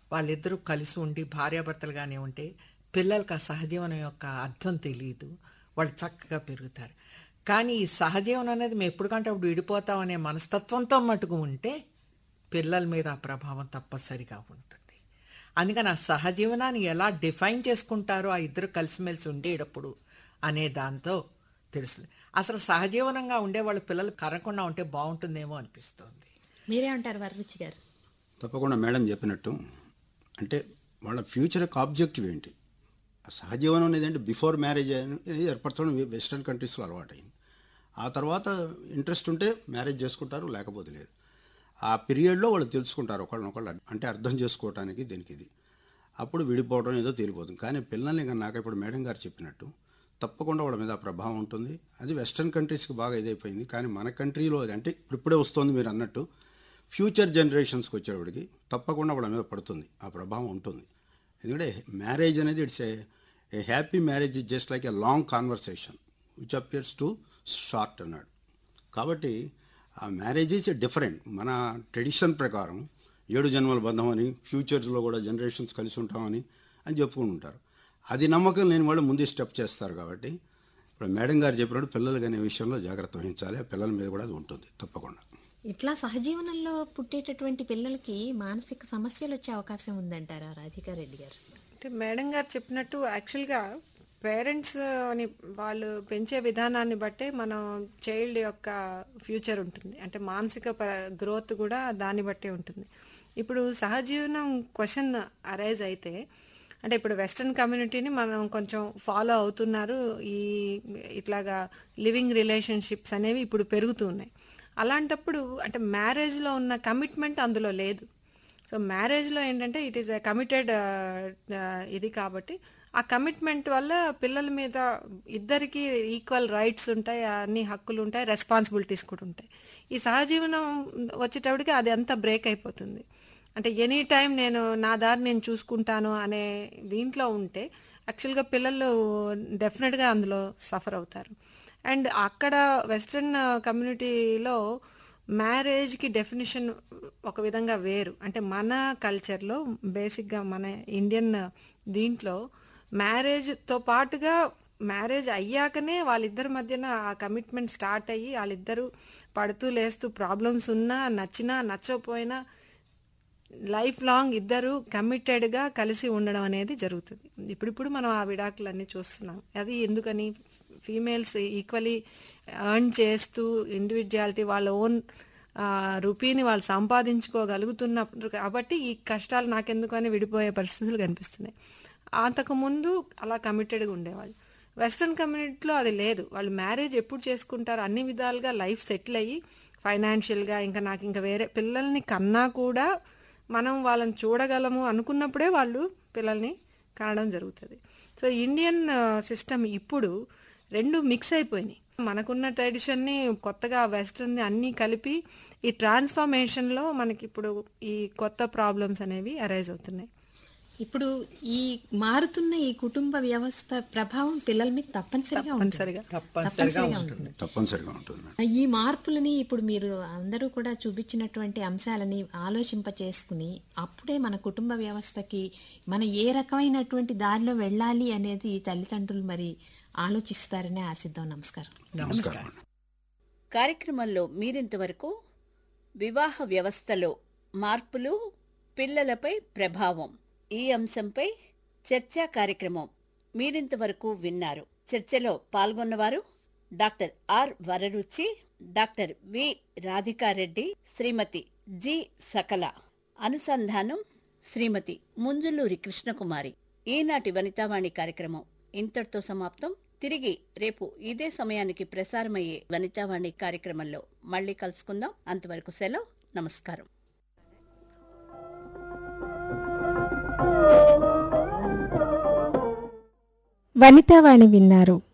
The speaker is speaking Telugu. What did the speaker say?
వాళ్ళిద్దరూ కలిసి ఉండి భార్యాభర్తలుగానే ఉంటే పిల్లలకి ఆ సహజీవనం యొక్క అర్థం తెలియదు వాళ్ళు చక్కగా పెరుగుతారు కానీ ఈ సహజీవనం అనేది మేము ఎప్పటికంటే అప్పుడు విడిపోతాం అనే మనస్తత్వంతో మటుకు ఉంటే పిల్లల మీద ఆ ప్రభావం తప్పనిసరిగా ఉంటుంది అందుకని ఆ సహజీవనాన్ని ఎలా డిఫైన్ చేసుకుంటారో ఆ ఇద్దరు కలిసిమెలిసి ఉండేటప్పుడు అనే దాంతో తెలుసు అసలు సహజీవనంగా ఉండే వాళ్ళ పిల్లలు కరగకుండా ఉంటే బాగుంటుందేమో అనిపిస్తుంది మీరేమంటారు వరరుచి గారు తప్పకుండా మేడం చెప్పినట్టు అంటే వాళ్ళ ఫ్యూచర్ యొక్క ఆబ్జెక్టివ్ ఏంటి ఆ సహజీవనం అనేది అంటే బిఫోర్ మ్యారేజ్ అనేది ఏర్పరచడం వెస్ట్రన్ కంట్రీస్లో అలవాటైంది ఆ తర్వాత ఇంట్రెస్ట్ ఉంటే మ్యారేజ్ చేసుకుంటారు లేకపోతే లేదు ఆ పీరియడ్లో వాళ్ళు తెలుసుకుంటారు ఒకళ్ళనొకళ్ళు అంటే అర్థం చేసుకోవటానికి దీనికి ఇది అప్పుడు విడిపోవడం ఏదో తేలిపోతుంది కానీ పిల్లల్ని కన్నా నాకు ఇప్పుడు మేడం గారు చెప్పినట్టు తప్పకుండా వాళ్ళ మీద ఆ ప్రభావం ఉంటుంది అది వెస్ట్రన్ కంట్రీస్కి బాగా ఇదైపోయింది కానీ మన కంట్రీలో అది అంటే ఇప్పుడే వస్తుంది మీరు అన్నట్టు ఫ్యూచర్ జనరేషన్స్కి వచ్చేవాడికి తప్పకుండా వాళ్ళ మీద పడుతుంది ఆ ప్రభావం ఉంటుంది ఎందుకంటే మ్యారేజ్ అనేది it's a a happy marriage is just like a long conversation which appears to short అన్నాడు కాబట్టి ఆ మ్యారేజ్ ఈజ్ డిఫరెంట్ మన ట్రెడిషన్ ప్రకారం ఏడు జన్మల బంధం అని ఫ్యూచర్స్లో కూడా జనరేషన్స్ కలిసి ఉంటామని అని చెప్పుకుని ఉంటారు అది నమ్మకం లేని వాళ్ళు ముందే స్టెప్ చేస్తారు కాబట్టి ఇప్పుడు మేడం గారు చెప్పినట్టు పిల్లలు అనే విషయంలో జాగ్రత్త వహించాలి ఆ పిల్లల మీద కూడా అది ఉంటుంది తప్పకుండా ఇట్లా సహజీవనంలో పుట్టేటటువంటి పిల్లలకి మానసిక సమస్యలు వచ్చే అవకాశం ఉందంటారా రాధికా రెడ్డి గారు అంటే మేడం గారు చెప్పినట్టు యాక్చువల్గా పేరెంట్స్ అని వాళ్ళు పెంచే విధానాన్ని బట్టే మనం చైల్డ్ యొక్క ఫ్యూచర్ ఉంటుంది అంటే మానసిక గ్రోత్ కూడా దాన్ని బట్టే ఉంటుంది ఇప్పుడు సహజీవనం క్వశ్చన్ అరైజ్ అయితే అంటే ఇప్పుడు వెస్ట్రన్ కమ్యూనిటీని మనం కొంచెం ఫాలో అవుతున్నారు ఈ ఇట్లాగా లివింగ్ రిలేషన్షిప్స్ అనేవి ఇప్పుడు పెరుగుతున్నాయి అలాంటప్పుడు అంటే మ్యారేజ్లో ఉన్న కమిట్మెంట్ అందులో లేదు సో మ్యారేజ్లో ఏంటంటే ఇట్ ఈస్ ఎ కమిటెడ్ ఇది కాబట్టి ఆ కమిట్మెంట్ వల్ల పిల్లల మీద ఇద్దరికి ఈక్వల్ రైట్స్ ఉంటాయి అన్ని హక్కులు ఉంటాయి రెస్పాన్సిబిలిటీస్ కూడా ఉంటాయి ఈ సహజీవనం వచ్చేటప్పటికి అది అంతా బ్రేక్ అయిపోతుంది అంటే ఎనీ టైం నేను నా దారి నేను చూసుకుంటాను అనే దీంట్లో ఉంటే యాక్చువల్గా పిల్లలు డెఫినెట్గా అందులో సఫర్ అవుతారు అండ్ అక్కడ వెస్ట్రన్ కమ్యూనిటీలో మ్యారేజ్కి డెఫినేషన్ ఒక విధంగా వేరు అంటే మన కల్చర్లో బేసిక్గా మన ఇండియన్ దీంట్లో మ్యారేజ్తో పాటుగా మ్యారేజ్ అయ్యాకనే వాళ్ళిద్దరి మధ్యన ఆ కమిట్మెంట్ స్టార్ట్ అయ్యి వాళ్ళిద్దరూ పడుతూ లేస్తూ ప్రాబ్లమ్స్ ఉన్నా నచ్చినా నచ్చకపోయినా లైఫ్ లాంగ్ ఇద్దరు కమిటెడ్గా కలిసి ఉండడం అనేది జరుగుతుంది ఇప్పుడిప్పుడు మనం ఆ విడాకులన్నీ చూస్తున్నాం అది ఎందుకని ఫీమేల్స్ ఈక్వలీ ఎర్న్ చేస్తూ ఇండివిజువాలిటీ వాళ్ళ ఓన్ రూపీని వాళ్ళు సంపాదించుకోగలుగుతున్నప్పుడు కాబట్టి ఈ కష్టాలు నాకెందుకు అని విడిపోయే పరిస్థితులు కనిపిస్తున్నాయి అంతకుముందు అలా కమిటెడ్గా ఉండేవాళ్ళు వెస్ట్రన్ కమ్యూనిటీలో అది లేదు వాళ్ళు మ్యారేజ్ ఎప్పుడు చేసుకుంటారు అన్ని విధాలుగా లైఫ్ సెటిల్ అయ్యి ఫైనాన్షియల్గా ఇంకా నాకు ఇంకా వేరే పిల్లల్ని కన్నా కూడా మనం వాళ్ళని చూడగలము అనుకున్నప్పుడే వాళ్ళు పిల్లల్ని కనడం జరుగుతుంది సో ఇండియన్ సిస్టమ్ ఇప్పుడు రెండు మిక్స్ అయిపోయినాయి మనకున్న ట్రెడిషన్ని కొత్తగా వెస్ట్రన్ని అన్నీ కలిపి ఈ ట్రాన్స్ఫర్మేషన్లో మనకి ఇప్పుడు ఈ కొత్త ప్రాబ్లమ్స్ అనేవి అరైజ్ అవుతున్నాయి ఇప్పుడు ఈ మారుతున్న ఈ కుటుంబ వ్యవస్థ ప్రభావం పిల్లల మీద తప్పనిసరిగా ఉంటుంది. తప్పనిసరిగా తప్పనిసరిగా ఉంటుంది తప్పనిసరిగా ఉంటుంది మేడం ఈ మార్పులని ఇప్పుడు మీరు అందరూ కూడా చూపించినటువంటి అంశాలని ఆలోచింప చేసుకుని అప్పుడే మన కుటుంబ వ్యవస్థకి మనం ఏ రకమైనటువంటి దారిలో వెళ్ళాలి అనేది తల్లిదండ్రులు మరి ఆలోచిస్తారని ఆశిద్దాం నమస్కారం నమస్కారం కార్యక్రమంలో మీరింతవరకు వివాహ వ్యవస్థలో మార్పులు పిల్లలపై ప్రభావం ఈ అంశంపై చర్చా కార్యక్రమం మీరింతవరకు విన్నారు చర్చలో పాల్గొన్నవారు doctor R Vararuchi doctor V Radhika Reddy Shrimati G Sakala అనుసంధానం శ్రీమతి ముంజులూరి కృష్ణకుమారి ఈనాటి వనితావాణి కార్యక్రమం ఇంతటితో సమాప్తం తిరిగి రేపు ఇదే సమయానికి ప్రసారమయ్యే వనితావాణి కార్యక్రమంలో మళ్ళీ కలుసుకుందాం అంతవరకు సెలవు నమస్కారం వనితావాణి విన్నారు